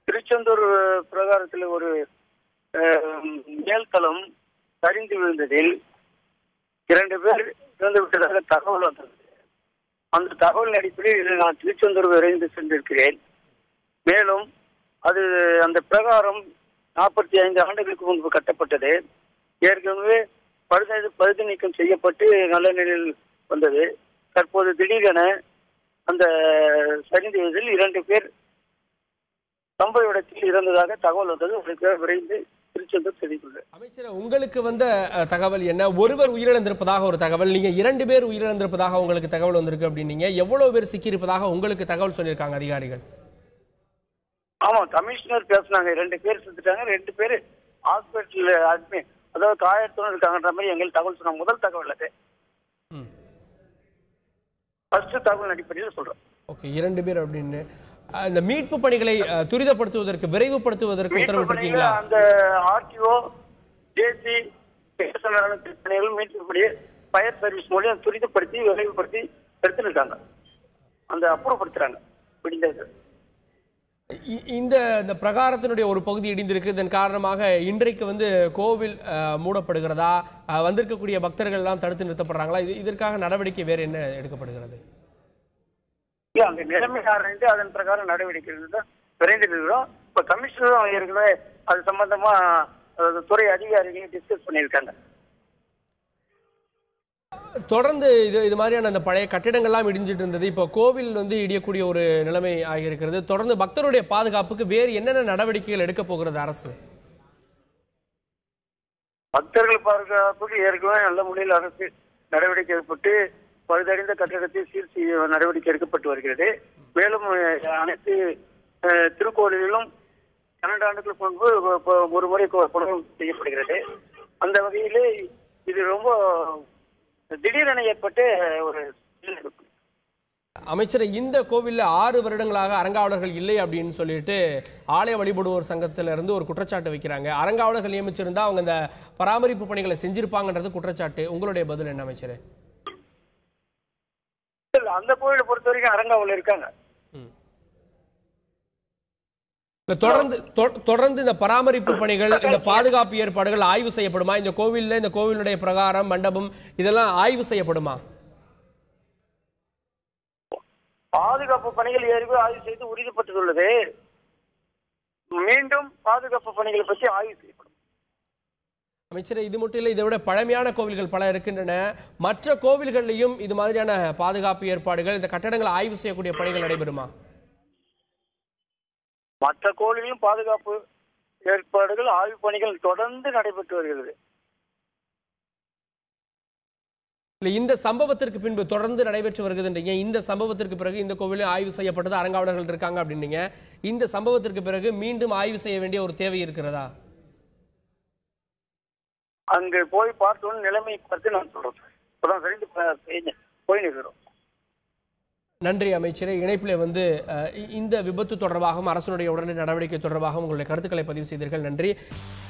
திருச்செந்தூர் பிரகாரத்தில் ஒரு அஹ், மேல்தளம் சரிந்து விழுந்ததில் இரண்டு பேர் இறந்து விட்டதாக தகவல் வந்தது அந்த தகவல் அடிப்படையில் நான் திருச்செந்தூர் விரைந்து சென்றிருக்கிறேன் மேலும் அது அந்த பிரகாரம் நாற்பத்தி ஐந்து ஆண்டுகளுக்கு முன்பு கட்டப்பட்டது ஏற்கனவே பழுது பழுது நீக்கம் செய்யப்பட்டு நல்ல நிலையில் வந்தது தற்போது திடீரென அந்த சரிந்ததில் இரண்டு பேர் சம்பவ இடத்தில் இறந்ததாக தகவல் வந்தது உடனே விரைந்து திருச்செந்தூர் செய்துள்ளது அமைச்சர் உங்களுக்கு வந்த அஹ், தகவல் என்ன ஒருவர் உயிரிழந்திருப்பதாக ஒரு தகவல் நீங்க இரண்டு பேர் உயிரிழந்திருப்பதாக உங்களுக்கு தகவல் வந்திருக்கு அப்படின்னீங்க எவ்வளவு பேர் சிக்கியிருப்பதாக உங்களுக்கு தகவல் சொல்லியிருக்காங்க அதிகாரிகள் ஆமா கமிஷனர் பேசுனாங்க ரெண்டு பேர் செத்துட்டாங்க ரெண்டு பேர் ஹாஸ்பிட்டல் அட்மிட் அதாவது காயத்துடன் இருக்காங்கன்ற மாதிரி எங்களுக்கு தகவல் சொன்னாங்க முதல் தகவல் அது ம். ஃபர்ஸ்ட் தகவல் அடிப்படையில் சொல்றேன் ஓகே இரண்டு பேர் அப்படின்னு அஹ், இந்த மீட்பு பணிகளை அஹ், துரிதப்படுத்துவதற்கு விரைவுபடுத்துவதற்கு மீட்பு உத்தரவிட்டிருக்கீங்களா பணியில அந்த ஆர்டிஓ ஜேசி பணிகள் மீட்பு பணியை ஃபயர் சர்வீஸ் மூலியம் துரிதப்படுத்தி விரைவுபடுத்தி எடுத்துருக்காங்க அந்த அப்புறப்படுத்துறாங்க பிடிந்தது இ- இந்த இந்த பிரகாரத்தினுடைய ஒரு பகுதி இடிந்திருக்கு இதன் காரணமாக இன்றைக்கு வந்து கோவில் அஹ், மூடப்படுகிறதா அஹ், வந்திருக்கக்கூடிய பக்தர்கள் எல்லாம் தடுத்து நிறுத்தப்படுறாங்களா இது இதற்காக நடவடிக்கை வேற என்ன எடுக்கப்படுகிறது இல்ல, அங்க நிலைமை ஆராய்ந்து அதன் பிரகாரம் நடவடிக்கை எடுத்து விரைந்து இருக்கிறோம் இப்ப கமிஷனரும் ஏற்கனவே அது சம்பந்தமா அதாவது துறை அதிகாரிகள் டிஸ்கஸ் பண்ணியிருக்காங்க தொடர்ந்து இது இது மாதிரியான அந்த பழைய கட்டிடங்கள்லாம் இடிஞ்சிட்டு இருந்தது இப்போ கோவில் வந்து இடியக்கூடிய ஒரு நிலைமை ஆகியிருக்கிறது தொடர்ந்து பக்தருடைய பாதுகாப்புக்கு வேறு என்னென்ன நடவடிக்கைகள் எடுக்க போகிறது அரசு பக்தர்கள் பாதுகாப்புக்கு ஏற்கனவே நல்ல முறையில் அரசு நடவடிக்கை எடுக்கப்பட்டு பழுதடைந்த கட்டிடத்தை சீர் செய்ய நடவடிக்கை எடுக்கப்பட்டு வருகிறது மேலும் அஹ், அனைத்து அஹ், திருக்கோவில்களிலும் பன்னெண்டு ஆண்டுகளுக்கு முன்பு ஒ- ஒரு முறை கொ- புனரம் செய்யப்படுகிறது அந்த வகையிலே இது ரொம்ப திடீரென ஏற்பட்ட ஒரு நிலநடுக்கம். அமைச்சர் இந்த கோவில்ல ஆறு வருடங்களாக அறங்காவலர்கள் இல்லை அப்படின்னு சொல்லிட்டு ஆலய வழிபடுவோர் சங்கத்துல இருந்து ஒரு குற்றச்சாட்டு வைக்கிறாங்க அறங்காவலர்கள் நியமிச்சிருந்தா அவங்க இந்த பராமரிப்பு பணிகளை செஞ்சிருப்பாங்கன்றது குற்றச்சாட்டு உங்களுடைய பதில் என்ன அமைச்சர் இல்ல, அந்த கோவிலை பொறுத்த வரைக்கும் அரங்காவல் இருக்காங்க இல்ல, தொடர்ந்து தொ- தொடர்ந்து இந்த பராமரிப்பு பணிகள் இந்த பாதுகாப்பு ஏற்பாடுகள் ஆய்வு செய்யப்படுமா இந்த கோவில்ல இந்த கோவிலுடைய பிரகாரம் மண்டபம் இதெல்லாம் ஆய்வு செய்யப்படுமா பாதுகாப்பு பணிகள் ஏற்கனவே ஆய்வு செய்து உறுதிப்பட்டுள்ளது மீண்டும் பாதுகாப்பு பணிகளை பற்றி ஆய்வு செய்யப்படும் அமைச்சரே இது மட்டும் இல்லை இதை விட பழமையான கோவில்கள் பல இருக்கின்றன மற்ற கோவில்கள்லையும் இது மாதிரியான பாதுகாப்பு ஏற்பாடுகள் இந்த கட்டடங்களை ஆய்வு செய்யக்கூடிய பணிகள் நடைபெறுமா மற்ற கோவில்களிலும் பாதுகாப்பு ஏற்பாடுகள் ஆய்வு பணிகள் தொடர்ந்து நடைபெற்று வருகிறது இல்ல இந்த சம்பவத்திற்கு பின்பு தொடர்ந்து நடைபெற்று வருகிறதுன்றீங்க இந்த சம்பவத்திற்கு பிறகு இந்த கோவிலில் ஆய்வு செய்யப்பட்டது அறங்காவலர்கள் இருக்காங்க அப்படின்னீங்க இந்த சம்பவத்திற்கு பிறகு மீண்டும் ஆய்வு செய்ய வேண்டிய ஒரு தேவை இருக்கிறதா அங்கு போய் பார்த்தோன்னு நிலைமை பார்த்து நான் சொல்றோம் இப்பதான் சரிந்து ப- போய் நிற்கிறோம் நன்றி அமைச்சரே இணைப்பிலே வந்து அஹ், இ- இந்த விபத்து தொடர்பாகவும் அரசனுடைய உடனடி நடவடிக்கை தொடர்பாகவும் உங்களுடைய கருத்துக்களை பதிவு செய்தீர்கள் நன்றி